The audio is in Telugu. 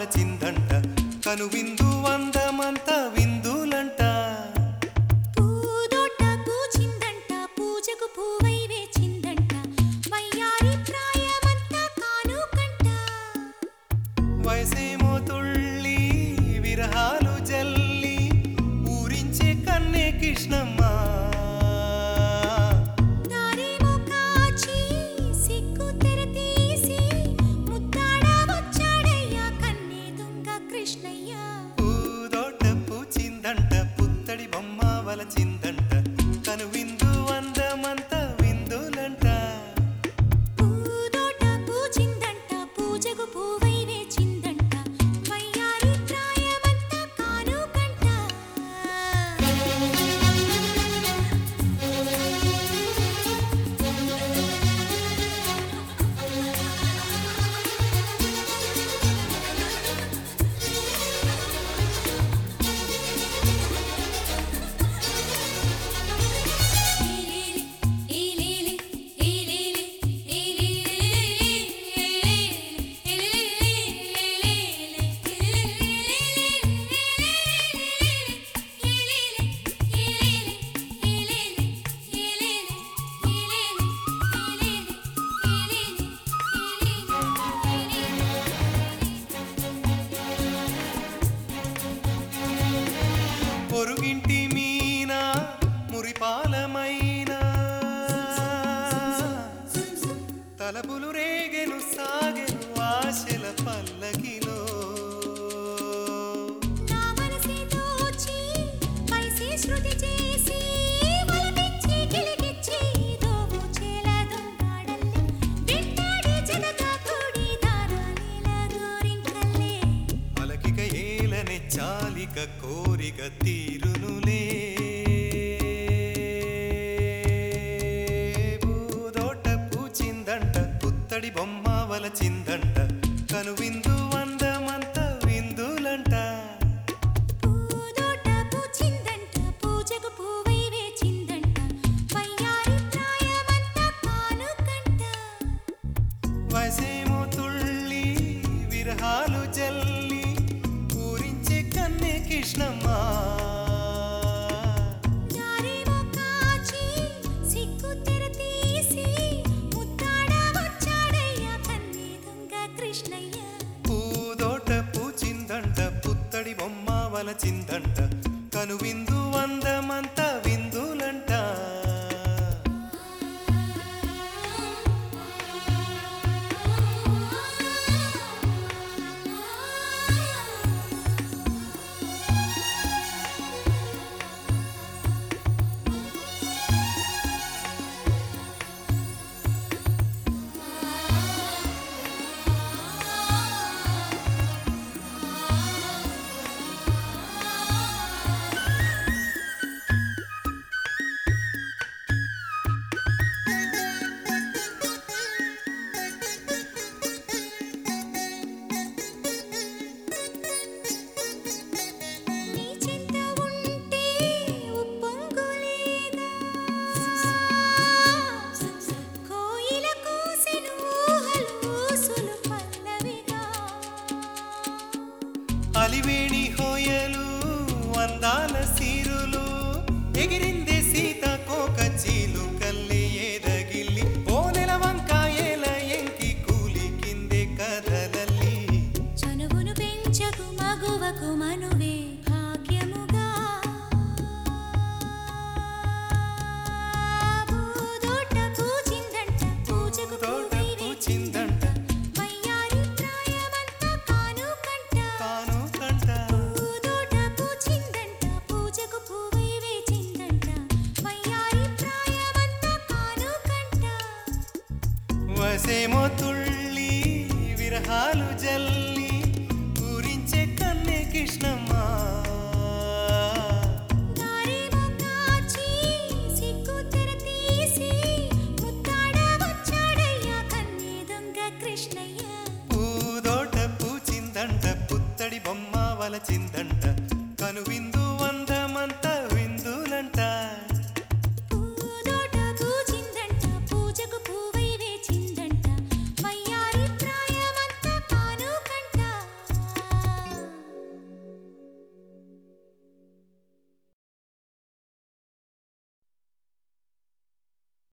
వలచిందంట కనువిందు వందమంత విందులంట పూదోట పూచిందంట పూజకు పూవై వేచిందంట వయ్యారి ప్రాయమంతా కానుకంట వయసేమో తుళ్ళి విరహాలు జల్లి ఊరించే కన్నే కృష్ణమ్మ దారేమో కాచి సిగ్గు తెర తీసి ముద్దాడ వచ్చాడయ్యా కన్నే దొంగ కృష్ణయ్య పూదోట పూచిందంట పుత్తడి బొమ్మ వలచిందంట కనువిందు వందమంత విందులంట పూదోట పూచిందంట పూజకు పూవై వేచిందంట వయ్యారి ప్రాయమంతా కానుకంట పొరుగింటి మీన మురిపాలమైన తలపులు రేగెను సాగెను ఆశల పల్లకిలో నా మనసే దోచి పైసే శృతి చేసి వలపించి గిలిగిచ్చి దోబుచేల దొంగాడల్లే వెంటాడి జనగా కూడి దారాలీల గోరింకల్లే అలకిక ఏలనే చాలిక కోరిక తీరునులే పూదోట పూచిందంట పుత్తడి బొమ్మ వలచిందంట కనువిందు వందమంత విందులంట పూదోట పూచిందంట పూజకు పూవై వేచిందంట వయ్యారి ప్రాయమంతా కానుకంట వసేమో తుళ్ళి విరహాలు జల్లి పూరించే కన్నే కృష్ణమ్మ దారేమో కాచి సిగ్గు తెర తీసి ముద్దాడ వచ్చాడయ్యా కన్నే దొంగ కృష్ణయ్య పూదోట పూచిందంట పుత్తడి బొమ్మ వలచిందంట కనువిందు వందమంత విందులంట నీ చింత ఉంటే ఉప్పొంగులేదా కోయిల కూసెను ఊహలూసులు పల్లవిగా అలివేణి హోయలు అందాల సీరులు ఎగిరిందే సీత కోక చీలు కల్లి ఏదగిల్లి ఓనెల వంకాయల ఎంకి కూలి కిందే కదలల్లి చనువును పెంచకు మగువకు మనువే భాగ్యముగా పూదోట పూచిందంట పూజకు తోట పూవై పూచిందంట వయ్యారి ప్రాయమంతా కానుకంట కాను కంట పూదోట పూచిందంట పూజకు పూవై వేచిందంట వయ్యారి ప్రాయమంతా కానుకంట వసేమో తుళ్ళి విరహాలు జల్లి పూరించే కన్నే కృష్ణమ్మ దారేమో కాచి సిగ్గు తెర తీసి ముద్దాడ వచ్చాడయ్యా కన్నే దొంగ కృష్ణయ్య పూదోట పూచిందంట పుత్తడి బొమ్మ వలచిందంట కనువిందు